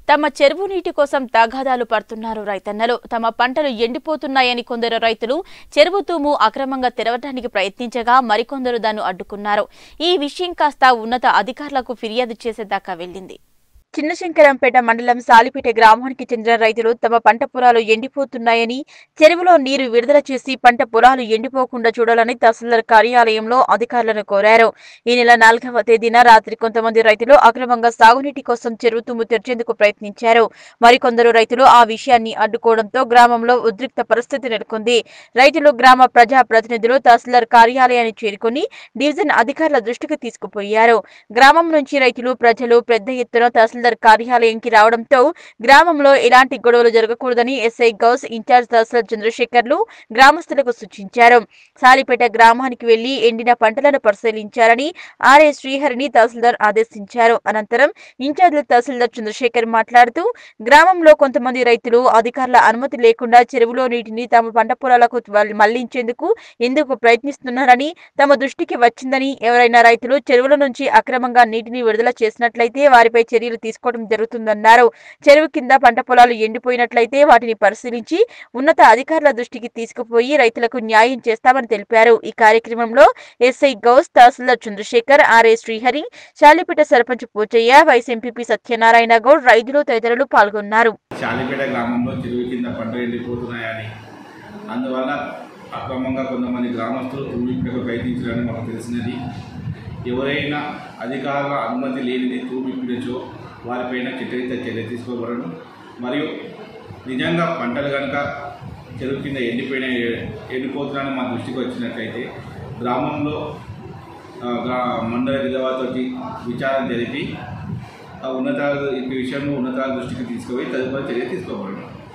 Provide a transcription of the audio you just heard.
తమ చెరువు నీటి కోసం తగాదాలు పడుతున్నారు రైతన్నలు తమ పంటలు ఎండిపోతున్నాయని కొందరు రైతులు చెరువు తూము అక్రమంగా తెరవడానికి ప్రయత్నించగా మరికొందరు దాన్ని అడ్డుకున్నారు ఈ విషయం కాస్త ఉన్నత అధికారులకు ఫిర్యాదు చేసేదాకా వెళ్లింది చిన్నశంకరంపేట మండలం సాలిపేట గ్రామానికి చెందిన రైతులు తమ పంట పొలాలు ఎండిపోతున్నాయని చెరువులో నీరు విడుదల చేసి పంట పొలాలు ఎండిపోకుండా చూడాలని తహసీల్దార్ కార్యాలయంలో అధికారులను కోరారు ఈ నెల నాలుగవ తేదీన రాత్రి కొంతమంది రైతులు అక్రమంగా సాగునీటి కోసం చెరువు తుమ్ము తెరిచేందుకు ప్రయత్నించారు మరికొందరు రైతులు ఆ విషయాన్ని అడ్డుకోవడంతో గ్రామంలో ఉద్రిక్త పరిస్థితి నెలకొంది రైతులు గ్రామ ప్రజా ప్రతినిధులు తహసీల్దార్ కార్యాలయాన్ని చేరుకుని డివిజన్ అధికారుల దృష్టికి తీసుకుపోయారు గ్రామం నుంచి రైతులు ప్రజలు పెద్ద ఎత్తున తహసీల్దార్ కార్యాలయంకి రావడంతో గ్రామంలో ఎలాంటి గొడవలు జరగకూడదని ఎస్ఐ గౌస్ ఇన్ఛార్జ్ తహసీల్దార్ చంద్రశేఖర్లు గ్రామస్తులకు సూచించారు సాలిపేట గ్రామానికి వెళ్లి ఎండిన పంటలను పరిశీలించారని ఆర్ఏ శ్రీహరిని తహసీల్దార్ ఆదేశించారు అనంతరం ఇన్ఛార్జ్ తహసీల్దార్ చంద్రశేఖర్ మాట్లాడుతూ గ్రామంలో కొంతమంది రైతులు అధికారుల అనుమతి లేకుండా చెరువులో నీటిని తమ పంట పొలాలకు వల్- మళ్లించేందుకు ఎందుకు ప్రయత్నిస్తున్నారని తమ దృష్టికి వచ్చిందని ఎవరైనా రైతులు చెరువుల నుంచి అక్రమంగా నీటిని విడుదల చేసినట్లయితే వారిపై చర్యలు తీసుకోవడం జరుగుతుందన్నారు చెరువు కింద పంట పొలాలు ఎండిపోయినట్లయితే వాటిని పరిశీలించి ఉన్నత అధికారుల దృష్టికి తీసుకుపోయి రైతులకు న్యాయం చేస్తామని తెలిపారు ఈ కార్యక్రమంలో SI Ghouse tahsildar Chandrasekhar RA Srihari Salipeta sarpanch Poochaiah vice MPP Satyanarayana Goud రైతులు తదితరులు పాల్గొన్నారు శాలిపేట గ్రామంలో చెరువు కింద పంటలు ఎండిపోతున్నాయని అందువల్ల అక్రమంగా కొంతమంది గ్రామస్తులు తూమింపులకు ప్రయత్నించారని మాకు తెలిసినది ఎవరైనా అధికారుల అనుమతి లేనిది తూమింపినచో వారిపైన చట్టరీత్యా చర్య తీసుకోబడను మరియు నిజంగా పంటలు కనుక చెరువు కింద ఎండిపోయిన ఎండిపోతున్నాయని మా దృష్టికి వచ్చినట్లయితే గ్రామంలో ఆ, గ్రా మండల రిజవాతోటి విచారణ జరిపి ఆ ఉన్నతాల ఈ విషయంలో ఉన్నతాల దృష్టికి తీసుకుపోయి తదుపరి చర్య తీసుకోబడను